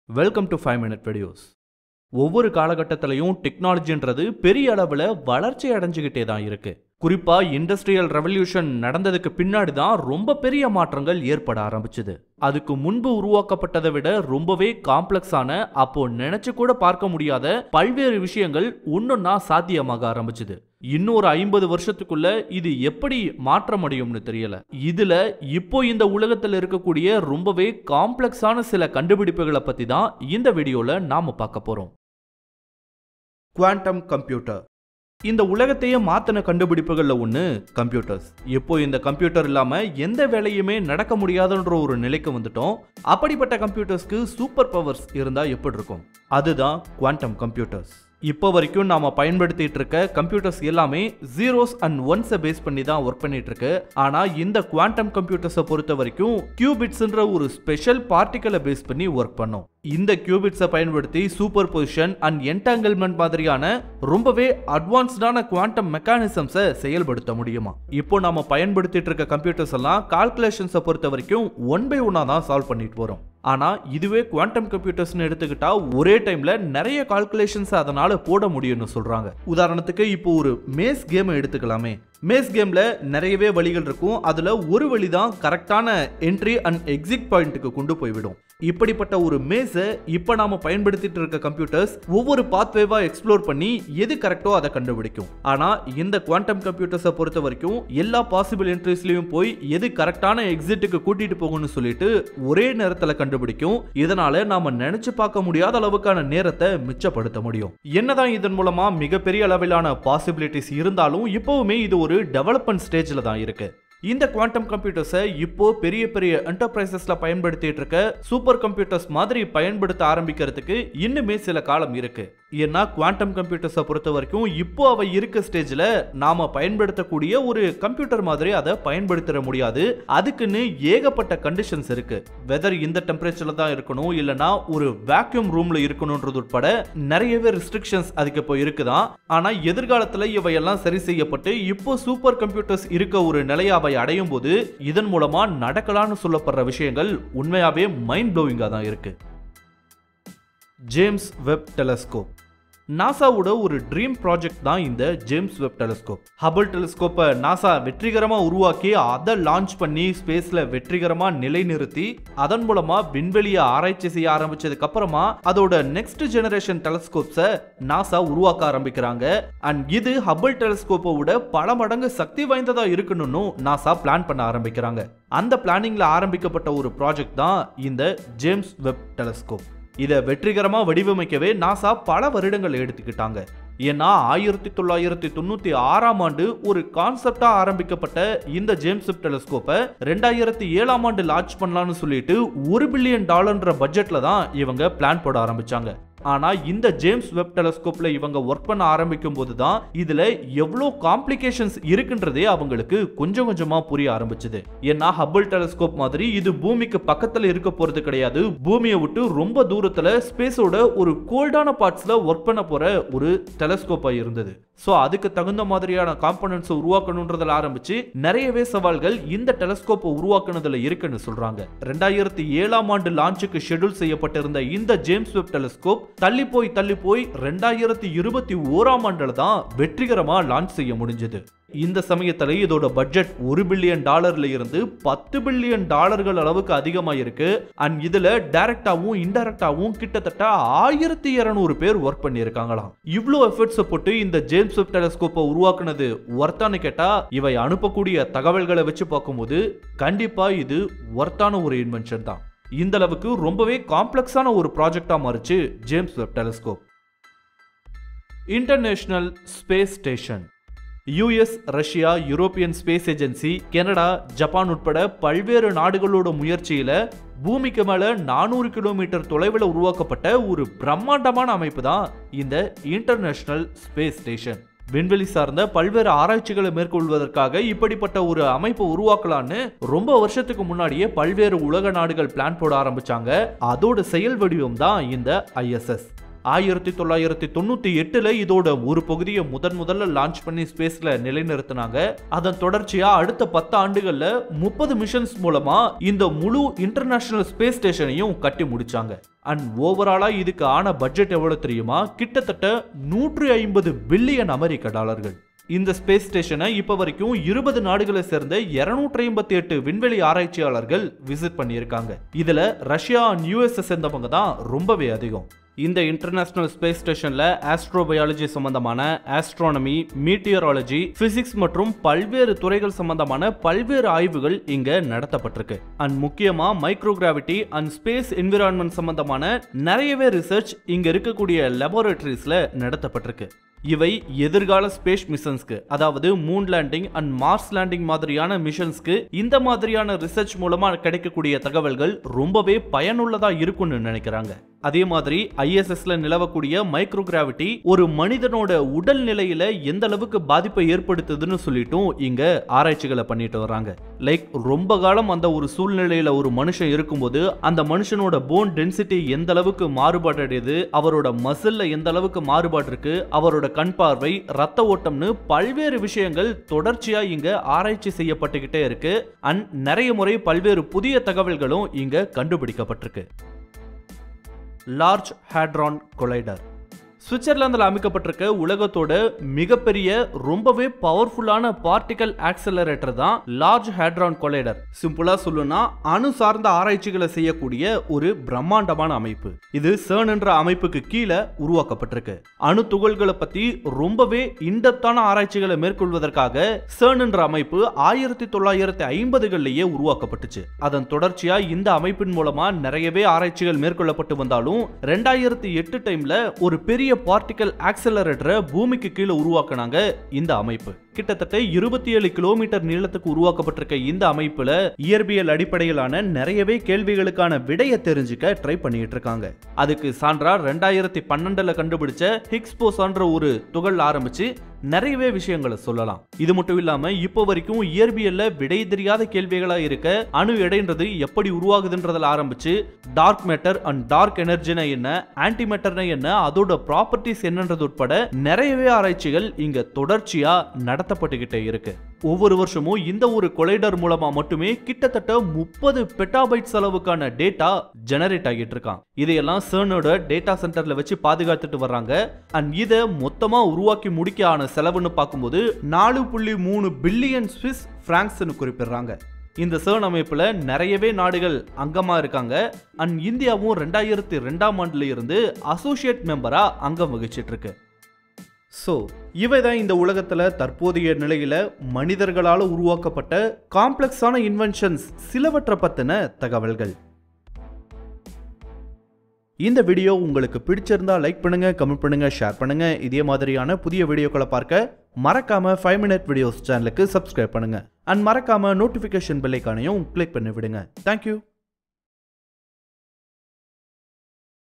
welcome to five minute videos ஒவ்வொரு காலகட்டத்திலையும் டெக்னாலஜின்றது பெரிய அளவில் வளர்ச்சி அடைஞ்சுக்கிட்டே தான் இருக்கு குறிப்பா இண்டஸ்ட்ரியல் ரெவல்யூஷன் நடந்ததுக்கு பின்னாடி தான் ரொம்ப பெரிய மாற்றங்கள் ஏற்பட ஆரம்பிச்சது அதுக்கு முன்பு உருவாக்கப்பட்டதை விட ரொம்பவே காம்ப்ளெக்ஸான அப்போ நினைச்சு கூட பார்க்க முடியாத பல்வேறு விஷயங்கள் ஒன்னொன்னா சாத்தியமாக ஆரம்பிச்சது இன்னொரு ஐம்பது வருஷத்துக்குள்ள இது எப்படி மாற்ற முடியும்னு தெரியல இதுல இப்போ இந்த உலகத்துல இருக்கக்கூடிய ரொம்பவே காம்ப்ளெக்ஸான சில கண்டுபிடிப்புகளை பத்தி தான் இந்த வீடியோல நாம பார்க்க போறோம் குவாண்டம் கம்ப்யூட்டர் இந்த உலகத்தையே மாத்தின கண்டுபிடிப்புகள்ல ஒண்ணு கம்ப்யூட்டர்ஸ் இப்போ இந்த கம்ப்யூட்டர் இல்லாம எந்த வேலையுமே நடக்க முடியாதுன்ற ஒரு நிலைக்கு வந்துட்டோம் அப்படிப்பட்ட கம்ப்யூட்டர்ஸ்க்கு சூப்பர் பவர்ஸ் இருந்தா எப்படி இருக்கும் அதுதான் குவாண்டம் கம்ப்யூட்டர்ஸ் இப்போ வரைக்கும் நாம பயன்படுத்திட்டு இருக்க கம்ப்யூட்டர்ஸ் எல்லாமே ஜீரோஸ் அண்ட் ஒன்ஸை பேஸ் பண்ணி தான் ஒர்க் பண்ணிட்டு இருக்கு ஆனா இந்த குவாண்டம் கம்ப்யூட்டர்ஸை பொறுத்த வரைக்கும் கியூபிட்ஸ்ன்ற ஒரு ஸ்பெஷல் பார்ட்டிக்கலை பேஸ் பண்ணி ஒர்க் பண்ணும் இந்த கியூபிட்ஸை பயன்படுத்தி சூப்பர் பொசிஷன் அண்ட் என்டாங்கிள்மெண்ட் மாதிரியான ரொம்பவே அட்வான்ஸ்டான குவாண்டம் மெக்கானிசம்ஸை செயல்படுத்த முடியுமா இப்போ நாம பயன்படுத்திட்டு இருக்க கம்ப்யூட்டர்ஸ் எல்லாம் கால்குலேஷன்ஸை பொறுத்த வரைக்கும் ஒன் பை ஒன்னா தான் சால்வ் பண்ணிட்டு வரோம் ஆனா இதுவே குவாண்டம் கம்ப்யூட்டர்ஸ்னு எடுத்துக்கிட்டா ஒரே டைம்ல நிறைய கால்குலேஷன்ஸ் அதனால போட முடியும்னு சொல்றாங்க உதாரணத்துக்கு இப்போ ஒரு மேஸ் கேம் எடுத்துக்கலாமே மேஸ் கேம்ல நிறையவே வழிகள் இருக்கும் அதுல ஒரு வழி தான் கரெக்டான என்ட்ரி அண்ட் எக்ஸிட் பாயிண்ட்டுக்கு கொண்டு போய்விடும் இப்படிப்பட்ட ஒரு மேஸை இப்போ நாம பயன்படுத்திட்டு இருக்க கம்ப்யூட்டர்ஸ் ஒவ்வொரு பாத்வேவா எக்ஸ்ப்ளோர் பண்ணி எது கரெக்டோ அதை கண்டுபிடிக்கும் ஆனா இந்த குவாண்டம் கம்ப்யூட்டர்ஸை பொறுத்த வரைக்கும் எல்லா பாசிபிள் என்ட்ரிஸ்லயும் போய் எது கரெக்டான எக்ஸிட்டுக்கு கூட்டிட்டு போகும்னு சொல்லிட்டு ஒரே நேரத்துல கண்டுபிடிக்கும் இதனால நாம நினைச்சு பார்க்க முடியாத அளவுக்கான நேரத்தை மிச்சப்படுத்த முடியும் என்னதான் இதன் மூலமா மிகப்பெரிய அளவிலான பாசிபிலிட்டிஸ் இருந்தாலும் இப்பவுமே இது ஒரு டெவலப்மெண்ட் ஸ்டேஜ்ல தான் இருக்கு இந்த குவாண்டம் கம்ப்யூட்டர்ஸை இப்போ பெரிய பெரிய என்டர்பிரைசஸ்ல பயன்படுத்திட்டு இருக்க சூப்பர் கம்ப்யூட்டர்ஸ் மாதிரி பயன்படுத்த ஆரம்பிக்கிறதுக்கு இன்னுமே சில காலம் இருக்கு ஏன்னா குவாண்டம் கம்ப்யூட்டர்ஸை பொறுத்த வரைக்கும் இப்போ அவை இருக்க ஸ்டேஜ்ல நாம பயன்படுத்தக்கூடிய ஒரு கம்ப்யூட்டர் மாதிரி அதை பயன்படுத்திட முடியாது அதுக்குன்னு ஏகப்பட்ட கண்டிஷன்ஸ் இருக்கு வெதர் இந்த டெம்பரேச்சர்ல தான் இருக்கணும் இல்லனா ஒரு வேக்யூம் ரூம்ல இருக்கணும்ன்றது உட்பட நிறையவே ரெஸ்ட்ரிக்ஷன்ஸ் அதுக்கு இப்போ இருக்குதான் ஆனா எதிர்காலத்துல இவையெல்லாம் சரி செய்யப்பட்டு இப்போ சூப்பர் கம்ப்யூட்டர்ஸ் இருக்க ஒரு நிலையை அவை அடையும் போது இதன் மூலமா நடக்கலாம்னு சொல்லப்படுற விஷயங்கள் உண்மையாவே மைண்ட் ப்ளோவிங்கா தான் இருக்கு ஜேம்ஸ் வெப் டெலஸ்கோப் நாசாவோட ஒரு ட்ரீம் ப்ராஜெக்ட் தான் இந்த ஜேம்ஸ் வெப் டெலஸ்கோப் ஹபிள் டெலஸ்கோப்பை நாசா வெற்றிகரமா உருவாக்கி அதை லான்ச் பண்ணி ஸ்பேஸ்ல வெற்றிகரமா நிலைநிறுத்தி அதன் மூலமா விண்வெளியை ஆராய்ச்சி செய்ய ஆரம்பிச்சதுக்கு அப்புறமா அதோட நெக்ஸ்ட் ஜெனரேஷன் டெலஸ்கோப்ஸை நாசா உருவாக்க ஆரம்பிக்கிறாங்க அண்ட் இது ஹபிள் டெலஸ்கோப்பை விட பல மடங்கு சக்தி வாய்ந்ததா இருக்கணும்னு நாசா பிளான் பண்ண ஆரம்பிக்கிறாங்க அந்த பிளானிங்ல ஆரம்பிக்கப்பட்ட ஒரு ப்ராஜெக்ட் தான் இந்த ஜேம்ஸ் வெப் டெலஸ்கோப் இதை வெற்றிகரமா வடிவமைக்கவே நாசா பல வருடங்கள் எடுத்துக்கிட்டாங்க ஏன்னா ஆயிரத்தி தொள்ளாயிரத்தி தொண்ணூத்தி ஆறாம் ஆண்டு ஒரு கான்செப்டா ஆரம்பிக்கப்பட்ட இந்த ஜேம்ஸ் வெப் டெலஸ்கோப்பை ரெண்டாயிரத்தி ஏழாம் ஆண்டு லான்ச் பண்ணலாம்னு சொல்லிட்டு ஒரு பில்லியன் டாலர்ன்ற பட்ஜெட்ல தான் இவங்க பிளான் போட ஆரம்பிச்சாங்க ஆனா இந்த ஜேம்ஸ் வெப் டெலஸ்கோப்ல இவங்க ஒர்க் பண்ண ஆரம்பிக்கும் போது தான் இதுல எவ்வளோ காம்ப்ளிகேஷன்ஸ் இருக்குன்றதே அவங்களுக்கு கொஞ்சம் கொஞ்சமா புரிய ஆரம்பிச்சது ஏன்னா ஹபிள் டெலஸ்கோப் மாதிரி இது பூமிக்கு பக்கத்துல இருக்க போறது கிடையாது பூமியை விட்டு ரொம்ப தூரத்துல ஸ்பேஸோட ஒரு கோல்டான பார்ட்ஸ்ல ஒர்க் பண்ண போற ஒரு டெலஸ்கோப்பா இருந்தது ஸோ அதுக்கு தகுந்த மாதிரியான காம்பனன்ட்ஸ் உருவாக்கணுன்றதுல ஆரம்பிச்சு நிறையவே சவால்கள் இந்த டெலஸ்கோப்பை உருவாக்குனதுல இருக்குன்னு சொல்றாங்க ரெண்டாயிரத்தி ஏழாம் ஆண்டு லான்ச்சுக்கு ஷெட்யூல் செய்யப்பட்டிருந்த இந்த ஜேம்ஸ் வெப் டெலஸ்கோப் தள்ளி போய் தள்ளி போய் ரெண்டாயிரத்தி இருபத்தி ஓராம் ஆண்டுல தான் வெற்றிகரமா லான்ச் செய்ய முடிஞ்சது இந்த சமயத்துல இதோட பட்ஜெட் ஒரு பில்லியன் டாலர்ல இருந்து பத்து பில்லியன் டாலர்கள் அளவுக்கு அதிகமா இருக்கு அண்ட் இதுல டைரக்டாவும் இன்டைரக்டாவும் கிட்டத்தட்ட ஆயிரத்தி இருநூறு பேர் ஒர்க் பண்ணியிருக்காங்களாம் இவ்வளோ எஃபர்ட்ஸ் போட்டு இந்த ஜேம்ஸ் வெப் டெலஸ்கோப்பை உருவாக்குனது ஒர்த்தான்னு கேட்டா இவை அனுப்பக்கூடிய தகவல்களை வச்சு பார்க்கும்போது கண்டிப்பா இது ஒர்த்தான ஒரு இன்வென்ஷன் தான் இந்த அளவுக்கு ரொம்பவே காம்ப்ளெக்ஸான ஒரு ப்ராஜெக்டா மாறுச்சு James Webb telescope international space station US Russia European space agency Canada Japan உட்பட பல்வேறு நாடுகளோட முயற்சியில பூமிக்கு மேல நானூறு கிலோமீட்டர் தொலைவில் உருவாக்கப்பட்ட ஒரு பிரம்மாண்டமான அமைப்பு தான் இந்த இன்டர்நேஷனல் ஸ்பேஸ் ஸ்டேஷன் விண்வெளி சார்ந்த பல்வேறு ஆராய்ச்சிகளை மேற்கொள்வதற்காக இப்படிப்பட்ட ஒரு அமைப்பை உருவாக்கலான்னு ரொம்ப வருஷத்துக்கு முன்னாடியே பல்வேறு உலக நாடுகள் பிளான் போட ஆரம்பிச்சாங்க அதோட செயல் வடிவம் தான் இந்த ஐஎஸ்எஸ் ஆயிரத்தி தொள்ளாயிரத்தி தொண்ணூத்தி எட்டுல இதோட ஒரு பகுதியை முதன் முதல்ல லான்ச் பண்ணி ஸ்பேஸ்ல நிலைநிறுத்தினாங்க அதன் தொடர்ச்சியா அடுத்த பத்து ஆண்டுகள்ல முப்பது மிஷன்ஸ் மூலமா இந்த முழு இன்டர்நேஷனல் ஸ்பேஸ் ஸ்டேஷனையும் கட்டி முடிச்சாங்க அண்ட் ஓவராலா இதுக்கு ஆன பட்ஜெட் எவ்வளவு தெரியுமா கிட்டத்தட்ட நூற்றி ஐம்பது பில்லியன் அமெரிக்க டாலர்கள் இந்த ஸ்பேஸ் ஸ்டேஷனை இப்போ வரைக்கும் இருபது நாடுகளை சேர்ந்த இருநூற்றி ஐம்பத்தி எட்டு விண்வெளி ஆராய்ச்சியாளர்கள் விசிட் பண்ணியிருக்காங்க இதுல ரஷ்யா அண்ட் யூஎஸ்எஸ் சேர்ந்தவங்க தான் ரொம்பவே அதிகம் இந்த இன்டர்நேஷனல் ஸ்பேஸ் ஸ்டேஷன்ல ஆஸ்ட்ரோபயாலஜி சம்பந்தமான ஆஸ்ட்ரானமி மீட்டியராலஜி பிசிக்ஸ் மற்றும் பல்வேறு துறைகள் சம்பந்தமான பல்வேறு ஆய்வுகள் இங்க நடத்தப்பட்டிருக்கு அண்ட் முக்கியமா மைக்ரோகிராவிட்டி அண்ட் ஸ்பேஸ் என்விரான்மெண்ட் சம்பந்தமான நிறையவே ரிசர்ச் இங்க இருக்கக்கூடிய லெபார்டரிஸ்ல நடத்தப்பட்டிருக்கு இவை எதிர்கால ஸ்பேஸ் மிஷன்ஸ்க்கு அதாவது moon landing and Mars landing மாதிரியான மிஷன்ஸ்க்கு இந்த மாதிரியான ரிசர்ச் மூலமா கிடைக்கக்கூடிய தகவல்கள் ரொம்பவே பயனுள்ளதா இருக்கும்னு நினைக்கிறாங்க அதே மாதிரி ஐஎஸ்எஸ்ல நிலவக்கூடிய மைக்ரோ கிராவிட்டி ஒரு மனிதனோட உடல் நிலையில எந்த அளவுக்கு பாதிப்பை ஏற்படுத்துதுன்னு சொல்லிட்டும் இங்க ஆராய்ச்சிகளை பண்ணிட்டு வராங்க லைக் ரொம்ப காலம் அந்த ஒரு சூழ்நிலையில ஒரு மனுஷன் இருக்கும்போது அந்த மனுஷனோட போன் டென்சிட்டி எந்த அளவுக்கு மாறுபாடு அடையுது அவரோட மசில்ல எந்த அளவுக்கு மாறுபாடு இருக்கு அவரோட கண் பார்வை ரத்த ஓட்டம்னு பல்வேறு விஷயங்கள் தொடர்ச்சியா இங்க ஆராய்ச்சி செய்யப்பட்டுக்கிட்டே இருக்கு அண்ட் நிறைய முறை பல்வேறு புதிய தகவல்களும் இங்க கண்டுபிடிக்கப்பட்டிருக்கு லார்ஜ் ஹேட்ரான் கொலைடர் சுவிட்சர்லாந்தில் அமைக்கப்பட்டிருக்க உலகத்தோட மிகப்பெரிய ரொம்பவே பவர்ஃபுல்லான பார்ட்டிகல் ஆக்சலரேட்டர் தான் லார்ஜ் ஹேட்ரான் கொலைடர் சிம்பிளா சொல்லணும்னா அணு சார்ந்த ஆராய்ச்சிகளை செய்யக்கூடிய ஒரு பிரம்மாண்டமான அமைப்பு இது CERN என்ற அமைப்புக்கு கீழே உருவாக்கப்பட்டிருக்கு அணு துகள்களை பத்தி ரொம்பவே இன்டெப்தான ஆராய்ச்சிகளை மேற்கொள்வதற்காக CERN என்ற அமைப்பு ஆயிரத்தி தொள்ளாயிரத்தி ஐம்பதுகளிலேயே உருவாக்கப்பட்டுச்சு அதன் தொடர்ச்சியா இந்த அமைப்பின் மூலமா நிறையவே ஆராய்ச்சிகள் மேற்கொள்ளப்பட்டு வந்தாலும் ரெண்டாயிரத்தி எட்டு டைம்ல ஒரு பெரிய பார்ட்டிகல் ஆக்சலரேட்டரை பூமிக்கு கீழே உருவாக்குனாங்க இந்த அமைப்பு கிட்டத்தட்ட இருபத்தி ஏழு கிலோமீட்டர் நீளத்துக்கு உருவாக்கப்பட்டிருக்க இந்த அமைப்புல இயற்பியல் அடிப்படையிலான நிறையவே கேள்விகளுக்கான விடைய தெரிஞ்சுக்க ட்ரை பண்ணிட்டு இருக்காங்க அதுக்கு சான்றா ரெண்டாயிரத்தி பன்னெண்டுல கண்டுபிடிச்ச ஹிக்ஸ் போசான்ற ஒரு துகள் ஆரம்பிச்சு நிறையவே விஷயங்களை சொல்லலாம் இது மட்டும் இல்லாம இப்போ வரைக்கும் இயற்பியல்ல விடை தெரியாத கேள்விகளா இருக்க அணு எடைன்றது எப்படி உருவாகுதுன்றதுல ஆரம்பிச்சு டார்க் மேட்டர் அண்ட் டார்க் எனர்ஜினா என்ன ஆன்டி மேட்டர்னா என்ன அதோட ப்ராப்பர்ட்டிஸ் என்னன்றது உட்பட நிறையவே ஆராய்ச்சிகள் இங்க தொடர்ச்சியா நடத்தப்பட்டுக்கிட்டே இருக்கு ஒவ்வொரு வருஷமும் இந்த ஒரு கொலைடர் மூலமா மட்டுமே கிட்டத்தட்ட முப்பது பெட்டாபைட்ஸ் அளவுக்கான டேட்டா ஜெனரேட் ஆகிட்டு இருக்கான் இதையெல்லாம் CERN-ஓட டேட்டா சென்டர்ல வச்சு பாதுகாத்துட்டு வர்றாங்க அண்ட் இதை மொத்தமா உருவாக்கி முடிக்க ஆன செலவுன்னு பார்க்கும்போது நாலு புள்ளி மூணு பில்லியன் ஸ்விஸ் பிராங்க்ஸ்னு குறிப்பிடுறாங்க இந்த CERN அமைப்புல நிறையவே நாடுகள் அங்கமா இருக்காங்க அண்ட் இந்தியாவும் ரெண்டாயிரத்தி ரெண்டாம் ஆண்டுல இருந்து அசோசியேட் மெம்பரா அங்கம் வகிச்சிட்டு இருக்கு ஸோ இவை தான் இந்த உலகத்தில் தற்போதைய நிலையில் மனிதர்களால் உருவாக்கப்பட்ட காம்ப்ளெக்ஸான இன்வென்ஷன்ஸ் சிலவற்றை பற்றின தகவல்கள் இந்த வீடியோ உங்களுக்கு பிடிச்சிருந்தா லைக் பண்ணுங்க கமெண்ட் பண்ணுங்க ஷேர் பண்ணுங்க இதே மாதிரியான புதிய வீடியோக்களை பார்க்க மறக்காம ஃபைவ் மினிட் வீடியோஸ் சேனலுக்கு சப்ஸ்கிரைப் பண்ணுங்க அண்ட் மறக்காம நோட்டிஃபிகேஷன் பெல்லைக்கானையும் கிளிக் பண்ணி விடுங்க தேங்க்யூ